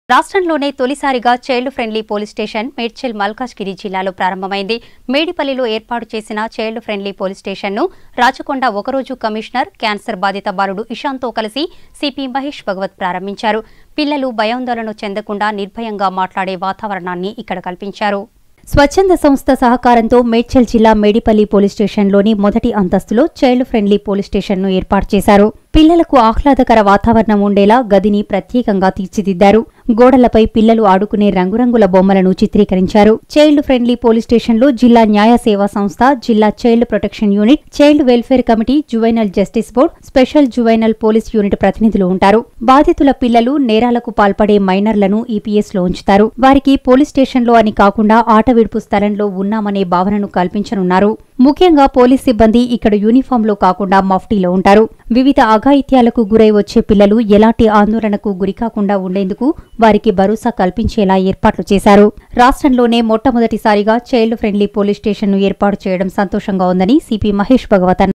రాష్ట్రంలోనే తొలిసారిగా child friendly police station Medchal Malkajgiri జిల్లాలో ప్రారంభమైంది మేడిపల్లిలో ఏర్పాటు చేసిన చైల్డ్ ఫ్రెండ్లీ పోలీస్ స్టేషన్ను రాచకొండ ఒకరోజు కమిషనర్ క్యాన్సర్ బాధిత బాలుడు ఇషాంత్తో కలిసి సిపి మహేష్ భగవత్ ప్రారంభించారు పిల్లలు భయాందోళన చెందకుండా నిర్భయంగా మాట్లాడే వాతావరణాన్ని ఇక్కడ కల్పించారు స్వచ్ఛంద సంస్థ సహకారంతో మేడ్చల్ జిల్లా మేడిపల్లి పోలీస్ స్టేషన్లోని మొదటి అంతస్తులో చైల్డ్ ఫ్రెండ్లీ పోలీస్ స్టేషన్ను ఏర్పాటు చేశారు పిల్లలకు ఆహ్లాదకర వాతావరణం ఉండేలా గదిని ప్రత్యేకంగా తీర్చిదిద్దారు గోడలపై పిల్లలు ఆడుకునే రంగురంగుల బొమ్మలను చిత్రీకరించారు చైల్డ్ ఫ్రెండ్లీ పోలీస్ స్టేషన్లో జిల్లా న్యాయ సేవా సంస్థ జిల్లా child protection unit child welfare committee juvenile justice board special juvenile police unit ప్రతినిధులు ఉంటారు బాధితుల పిల్లలు నేరాలకు పాల్పడే మైనర్లను ఈపీఎస్ లో ఉంచుతారు వారికి పోలీస్ స్టేషన్లో అని కాకుండా ఆట విడుపు స్థలంలో ఉన్నామనే భావనను కల్పించనున్నారు ముఖ్యంగా పోలీస్ సిబ్బంది ఇక్కడ యూనిఫామ్లో కాకుండా మఫ్టీలో ఉంటారు వివిధ అఘాయిత్యాలకు గురై వచ్చే పిల్లలు ఎలాంటి ఆందోళనకు గురికాకుండా ఉండేందుకు వారికి భరోసా కల్పించేలా ఏర్పాట్లు చేశారు రాష్ట్రంలోనే మొట్టమొదటిసారిగా చైల్డ్ ఫ్రెండ్లీ పోలీస్ స్టేషన్ను ఏర్పాటు చేయడం సంతోషంగా ఉందని సిపి మహేష్ భగవత్ అన్నారు